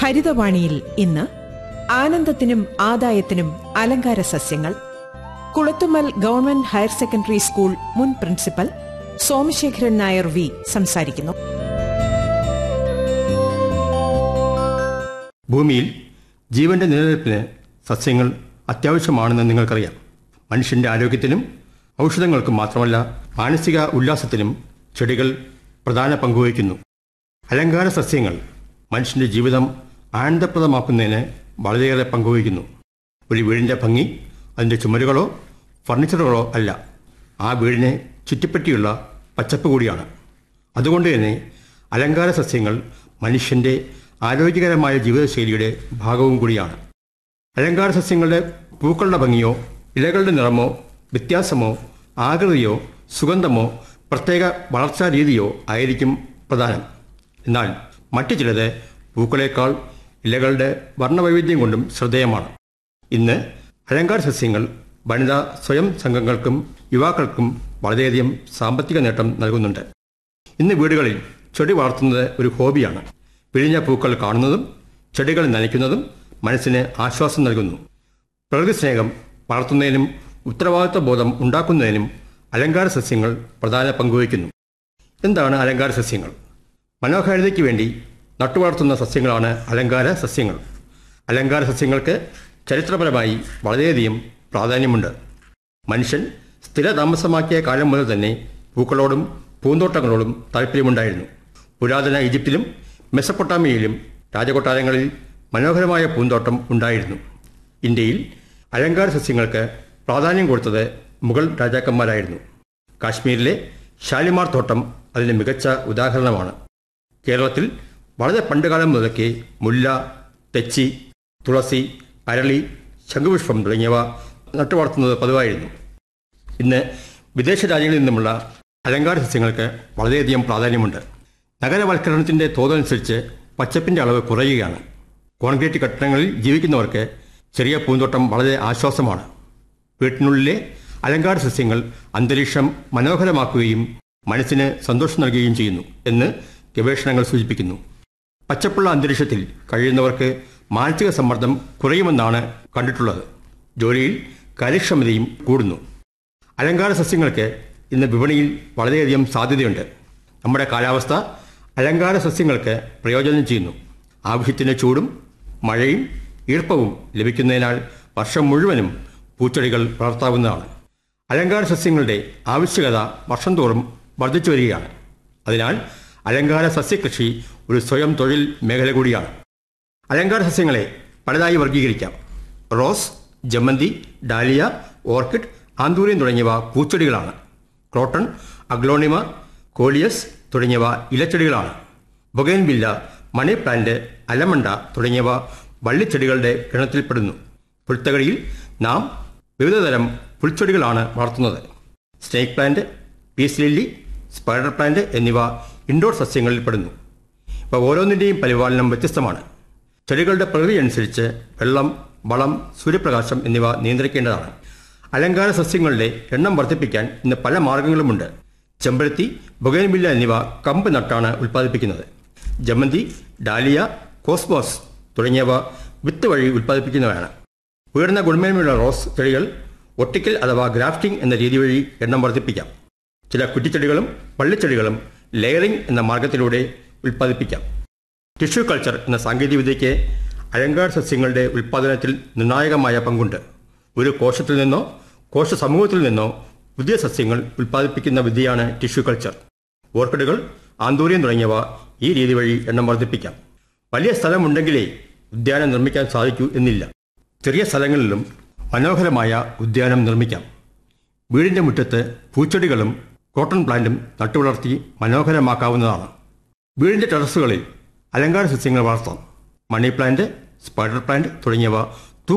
ഹരിതവാണിയിൽ ഇന്ന് ആനന്ദത്തിനും ആദായത്തിനും അലങ്കാര സസ്യങ്ങൾ Kulathummal government higher secondary school മുൻ പ്രിൻസിപ്പൽ സോമശേഖരൻ നായർ വി സംസാരിക്കുന്നു ഭൂമിയിൽ ജീവന്റെ നിലനിൽപ്പിന് സസ്യങ്ങൾ അത്യാവശ്യമാണെന്ന് നിങ്ങൾക്കറിയാം മനുഷ്യന്റെ ആരോഗ്യത്തിനും ഔഷധങ്ങൾക്കും മാത്രമല്ല മാനസിക ഉല്ലാസത്തിനും ചെടികൾ പ്രധാന പങ്കുവഹിക്കുന്നു അലങ്കാര സസ്യങ്ങൾ മനുഷ്യന്റെ ജീവിതം ആനന്ദപ്രദമാക്കുന്നതിന് വളരെയേറെ പങ്കുവഹിക്കുന്നു ഒരു വീടിന്റെ ഭംഗി അതിന്റെ ചുമരുകളോ ഫർണിച്ചറുകളോ അല്ല ആ വീടിനെ ചുറ്റിപ്പറ്റിയുള്ള പച്ചപ്പ് കൂടിയാണ് അതുകൊണ്ട് തന്നെ അലങ്കാര സസ്യങ്ങൾ മനുഷ്യന്റെ ആരോഗ്യകരമായ ജീവിതശൈലിയുടെ ഭാഗവും കൂടിയാണ് അലങ്കാര സസ്യങ്ങളുടെ പൂക്കളുടെ ഭംഗിയോ ഇലകളുടെ നിറമോ വ്യത്യാസമോ ആകൃതിയോ സുഗന്ധമോ പ്രത്യേക വളർച്ചാ രീതിയോ ആയിരിക്കും പ്രധാനം എന്നാൽ മറ്റു ചിലത് പൂക്കളേക്കാൾ ഇലകളുടെ വർണ്ണവൈവിധ്യം കൊണ്ടും ശ്രദ്ധേയമാണ് ഇന്ന് അലങ്കാര സസ്യങ്ങൾ വനിതാ സ്വയം സംഘങ്ങൾക്കും യുവാക്കൾക്കും വളരെയധികം സാമ്പത്തിക നേട്ടം നൽകുന്നുണ്ട് ഇന്ന് വീടുകളിൽ ചെടി വളർത്തുന്നത് ഒരു ഹോബിയാണ് പിഴിഞ്ഞ പൂക്കൾ കാണുന്നതും ചെടികൾ നനയ്ക്കുന്നതും മനസ്സിന് ആശ്വാസം നൽകുന്നു പ്രകൃതി സ്നേഹം വളർത്തുന്നതിനും ഉത്തരവാദിത്വ ബോധം ഉണ്ടാക്കുന്നതിനും അലങ്കാര സസ്യങ്ങൾ പ്രധാന പങ്കുവഹിക്കുന്നു എന്താണ് അലങ്കാര സസ്യങ്ങൾ മനോഹാരിതയ്ക്ക് വേണ്ടി നട്ടുവളർത്തുന്ന സസ്യങ്ങളാണ് അലങ്കാര സസ്യങ്ങൾ അലങ്കാര സസ്യങ്ങൾക്ക് ചരിത്രപരമായി വളരെയധികം പ്രാധാന്യമുണ്ട് മനുഷ്യൻ സ്ഥിരതാമസമാക്കിയ കാലം മുതൽ തന്നെ പൂക്കളോടും പൂന്തോട്ടങ്ങളോടും താല്പര്യമുണ്ടായിരുന്നു പുരാതന ഈജിപ്തിലും മെസപ്പൊട്ടാമിയയിലും രാജകൊട്ടാരങ്ങളിൽ മനോഹരമായ പൂന്തോട്ടം ഉണ്ടായിരുന്നു ഇന്ത്യയിൽ അലങ്കാര സസ്യങ്ങൾക്ക് പ്രാധാന്യം കൊടുത്തത് മുഗൾ രാജാക്കന്മാരായിരുന്നു കാശ്മീരിലെ ഷാലിമാർ തോട്ടം അതിന് മികച്ച ഉദാഹരണമാണ് കേരളത്തിൽ വളരെ പണ്ടുകാലം മുതലൊക്കെ മുല്ല തെച്ചി തുളസി അരളി ശംഖുപുഷ്പം തുടങ്ങിയവ നട്ടുവളർത്തുന്നത് പതിവായിരുന്നു ഇന്ന് വിദേശ രാജ്യങ്ങളിൽ നിന്നുമുള്ള അലങ്കാര സസ്യങ്ങൾക്ക് വളരെയധികം പ്രാധാന്യമുണ്ട് നഗരവൽക്കരണത്തിന്റെ തോതനുസരിച്ച് പച്ചപ്പിന്റെ അളവ് കുറയുകയാണ് കോൺക്രീറ്റ് കെട്ടിടങ്ങളിൽ ജീവിക്കുന്നവർക്ക് ചെറിയ പൂന്തോട്ടം വളരെ ആശ്വാസമാണ് വീട്ടിനുള്ളിലെ അലങ്കാര സസ്യങ്ങൾ അന്തരീക്ഷം മനോഹരമാക്കുകയും മനസ്സിന് സന്തോഷം നൽകുകയും ചെയ്യുന്നു എന്ന് ഗവേഷണങ്ങൾ സൂചിപ്പിക്കുന്നു പച്ചപ്പുള്ള അന്തരീക്ഷത്തിൽ കഴിയുന്നവർക്ക് മാനസിക സമ്മർദ്ദം കുറയുമെന്നാണ് കണ്ടിട്ടുള്ളത് ജോലിയിൽ കാര്യക്ഷമതയും കൂടുന്നു അലങ്കാര സസ്യങ്ങൾക്ക് ഇന്ന് വിപണിയിൽ വളരെയധികം സാധ്യതയുണ്ട് നമ്മുടെ കാലാവസ്ഥ അലങ്കാര സസ്യങ്ങൾക്ക് പ്രയോജനം ചെയ്യുന്നു ആവശ്യത്തിന് ചൂടും മഴയും ഈർപ്പവും ലഭിക്കുന്നതിനാൽ വർഷം മുഴുവനും പൂച്ചെടികൾ വളർത്താവുന്നതാണ് അലങ്കാര സസ്യങ്ങളുടെ ആവശ്യകത വർഷം തോറും വർദ്ധിച്ചു വരികയാണ് അതിനാൽ അലങ്കാര സസ്യകൃഷി ഒരു സ്വയം തൊഴിൽ മേഖല കൂടിയാണ് അലങ്കാര സസ്യങ്ങളെ പലതായി വർഗീകരിക്കാം റോസ് ജമന്തി ഡാലിയ ഓർക്കിഡ് ആന്തൂറിയം തുടങ്ങിയവ പൂച്ചെടികളാണ് ക്രോട്ടൺ അഗ്ലോണിമ കോലിയസ് തുടങ്ങിയവ ഇലച്ചെടികളാണ് ബൊഗൈൻവില്ല മണി പ്ലാന്റ് അലമണ്ട തുടങ്ങിയവ വള്ളിച്ചെടികളുടെ ഗണത്തിൽപ്പെടുന്നു പുൽത്തകടിയിൽ നാം വിവിധതരം പുൽച്ചെടികളാണ് വളർത്തുന്നത് snake plant peace lily spider plant എന്നിവ ഇൻഡോർ സസ്യങ്ങളിൽ പെടുന്നു ഇവ ഓരോന്നിൻ്റെയും പരിപാലനം വ്യത്യസ്തമാണ് ചെടികളുടെ പ്രകൃതി അനുസരിച്ച് വെള്ളം വളം സൂര്യപ്രകാശം എന്നിവ നിയന്ത്രിക്കേണ്ടതാണ് അലങ്കാര സസ്യങ്ങളുടെ എണ്ണം വർദ്ധിപ്പിക്കാൻ ഇന്ന് പല മാർഗങ്ങളുമുണ്ട് ചെമ്പരത്തി ബൊഗൈൻവില്ല എന്നിവ കമ്പ് നട്ടാണ് ഉൽപ്പാദിപ്പിക്കുന്നത് ജമന്തി ഡാലിയ കോസ്മോസ് തുടങ്ങിയവ വിത്ത് വഴി ഉൽപ്പാദിപ്പിക്കുന്നവയാണ് ഉയർന്ന ഗുണമേന്മയുള്ള റോസ് ചെടികൾ ഒട്ടിക്കൽ അഥവാ ഗ്രാഫ്റ്റിംഗ് എന്ന രീതി വഴി എണ്ണം വർദ്ധിപ്പിക്കാം ചില കുറ്റിച്ചെടികളും പള്ളിച്ചെടികളും ലെയറിംഗ് എന്ന മാർഗത്തിലൂടെ ഉൽപ്പാദിപ്പിക്കാം ടിഷ്യൂ കൾച്ചർ എന്ന സാങ്കേതികവിദ്യയ്ക്ക് അലങ്കാര സസ്യങ്ങളുടെ ഉൽപ്പാദനത്തിൽ നിർണായകമായ പങ്കുണ്ട് ഒരു കോശത്തിൽ നിന്നോ കോശ സമൂഹത്തിൽ നിന്നോ പുതിയ സസ്യങ്ങൾ ഉൽപ്പാദിപ്പിക്കുന്ന വിദ്യയാണ് ടിഷ്യൂ കൾച്ചർ ഓർക്കിഡുകൾ ആന്തൂര്യം തുടങ്ങിയവ ഈ രീതി വഴി എണ്ണം വർദ്ധിപ്പിക്കാം വലിയ സ്ഥലമുണ്ടെങ്കിലേ ഉദ്യാനം നിർമ്മിക്കാൻ സാധിക്കൂ എന്നില്ല ചെറിയ സ്ഥലങ്ങളിലും മനോഹരമായ ഉദ്യാനം നിർമ്മിക്കാം വീടിന്റെ മുറ്റത്ത് പൂച്ചെടികളും കോട്ടൺ പ്ലാന്റും നട്ടുവളർത്തി മനോഹരമാക്കാവുന്നതാണ് വീടിന്റെ ടെറസുകളിൽ അലങ്കാര സസ്യങ്ങൾ വളർത്താം മണി പ്ലാന്റ് സ്പൈഡർ പ്ലാന്റ് തുടങ്ങിയവ